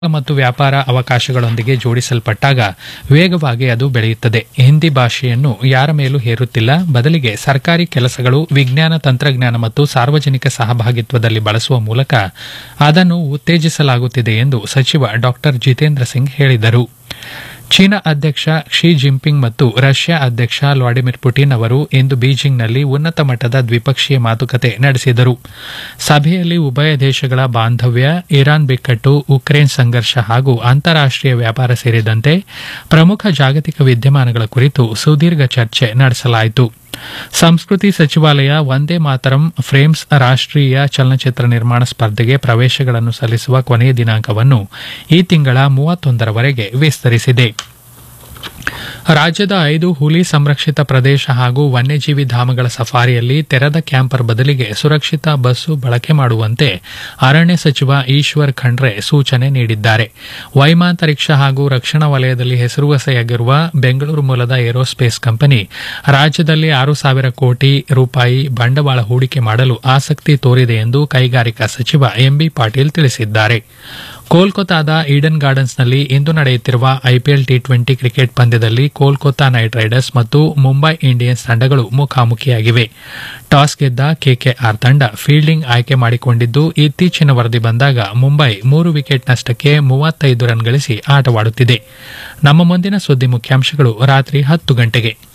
ಮತ್ತು ವ್ಯಾಪಾರ ಅವಕಾಶಗಳೊಂದಿಗೆ ಜೋಡಿಸಲ್ಪಟ್ಟಾಗ ವೇಗವಾಗಿ ಅದು ಬೆಳೆಯುತ್ತದೆ ಹಿಂದಿ ಭಾಷೆಯನ್ನು ಯಾರ ಮೇಲೂ ಹೇರುತ್ತಿಲ್ಲ ಬದಲಿಗೆ ಸರ್ಕಾರಿ ಕೆಲಸಗಳು ವಿಜ್ಞಾನ ತಂತ್ರಜ್ಞಾನ ಮತ್ತು ಸಾರ್ವಜನಿಕ ಸಹಭಾಗಿತ್ವದಲ್ಲಿ ಬಳಸುವ ಮೂಲಕ ಅದನ್ನು ಉತ್ತೇಜಿಸಲಾಗುತ್ತಿದೆ ಎಂದು ಸಚಿವ ಡಾ ಜಿತೇಂದ್ರ ಸಿಂಗ್ ಹೇಳಿದರು ಚೀನಾ ಅಧ್ಯಕ್ಷ ಷಿ ಜಿಂಪಿಂಗ್ ಮತ್ತು ರಷ್ಯಾ ಅಧ್ಯಕ್ಷ ವ್ಲಾಡಿಮಿರ್ ಪುಟಿನ್ ಅವರು ಇಂದು ಬೀಜಿಂಗ್ನಲ್ಲಿ ಉನ್ನತ ಮಟ್ಟದ ದ್ವಿಪಕ್ಷೀಯ ಮಾತುಕತೆ ನಡೆಸಿದರು ಸಭೆಯಲ್ಲಿ ಉಭಯ ದೇಶಗಳ ಬಾಂಧವ್ಯ ಇರಾನ್ ಬಿಕ್ಕಟ್ಟು ಉಕ್ರೇನ್ ಸಂಘರ್ಷ ಹಾಗೂ ಅಂತಾರಾಷ್ಟೀಯ ವ್ಯಾಪಾರ ಸೇರಿದಂತೆ ಪ್ರಮುಖ ಜಾಗತಿಕ ವಿದ್ಯಮಾನಗಳ ಕುರಿತು ಸುದೀರ್ಘ ಚರ್ಚೆ ನಡೆಸಲಾಯಿತು ಸಂಸ್ಕೃತಿ ಸಚಿವಾಲಯ ವಂದೇ ಮಾತರಂ ಫ್ರೇಮ್ಸ್ ರಾಷ್ಟೀಯ ಚಲನಚಿತ್ರ ನಿರ್ಮಾಣ ಸ್ಪರ್ಧೆಗೆ ಪ್ರವೇಶಗಳನ್ನು ಸಲ್ಲಿಸುವ ಕೊನೆಯ ದಿನಾಂಕವನ್ನು ಈ ತಿಂಗಳ ಮೂವತ್ತೊಂದರವರೆಗೆ ವಿಸ್ತರಿಸಿದೆ ರಾಜ್ಯದ ಐದು ಹುಲಿ ಸಂರಕ್ಷಿತ ಪ್ರದೇಶ ಹಾಗೂ ವನ್ಯಜೀವಿ ಧಾಮಗಳ ಸಫಾರಿಯಲ್ಲಿ ತೆರೆದ ಕ್ಯಾಂಪರ್ ಬದಲಿಗೆ ಸುರಕ್ಷಿತ ಬಸ್ಸು ಬಳಕೆ ಮಾಡುವಂತೆ ಅರಣ್ಯ ಸಚಿವ ಈಶ್ವರ್ ಖಂಡ್ರೆ ಸೂಚನೆ ನೀಡಿದ್ದಾರೆ ವೈಮಾಂತರಿಕ್ಷ ಹಾಗೂ ರಕ್ಷಣಾ ವಲಯದಲ್ಲಿ ಹೆಸರುವಾಸಿಯಾಗಿರುವ ಬೆಂಗಳೂರು ಮೂಲದ ಏರೋಸ್ಪೇಸ್ ಕಂಪನಿ ರಾಜ್ಯದಲ್ಲಿ ಆರು ಸಾವಿರ ಕೋಟಿ ರೂಪಾಯಿ ಬಂಡವಾಳ ಹೂಡಿಕೆ ಮಾಡಲು ಆಸಕ್ತಿ ತೋರಿದೆ ಎಂದು ಕೈಗಾರಿಕಾ ಸಚಿವ ಎಂಬಿ ಪಾಟೀಲ್ ತಿಳಿಸಿದ್ದಾರೆ ಕೋಲ್ಕತಾದ ಈಡನ್ ಗಾರ್ಡನ್ಸ್ನಲ್ಲಿ ಇಂದು ನಡೆಯುತ್ತಿರುವ ಐಪಿಎಲ್ ಟಿ ಟ್ವೆಂಟಿ ಕ್ರಿಕೆಟ್ ಪಂದ್ಯದಲ್ಲಿ ಕೋಲ್ಕತಾ ನೈಟ್ ರೈಡರ್ಸ್ ಮತ್ತು ಮುಂಬೈ ಇಂಡಿಯನ್ಸ್ ತಂಡಗಳು ಮುಖಾಮುಖಿಯಾಗಿವೆ ಟಾಸ್ ಗೆದ್ದ ಕೆಕೆಆರ್ ತಂಡ ಫೀಲ್ಡಿಂಗ್ ಆಯ್ಕೆ ಮಾಡಿಕೊಂಡಿದ್ದು ಇತ್ತೀಚಿನ ವರದಿ ಬಂದಾಗ ಮುಂಬೈ ಮೂರು ವಿಕೆಟ್ ನಷ್ಟಕ್ಕೆ ಮೂವತ್ತೈದು ರನ್ ಗಳಿಸಿ ಆಟವಾಡುತ್ತಿದೆ ನಮ್ಮ ಮುಂದಿನ ಸುದ್ದಿ ಮುಖ್ಯಾಂಶಗಳು ರಾತ್ರಿ ಹತ್ತು ಗಂಟೆಗೆ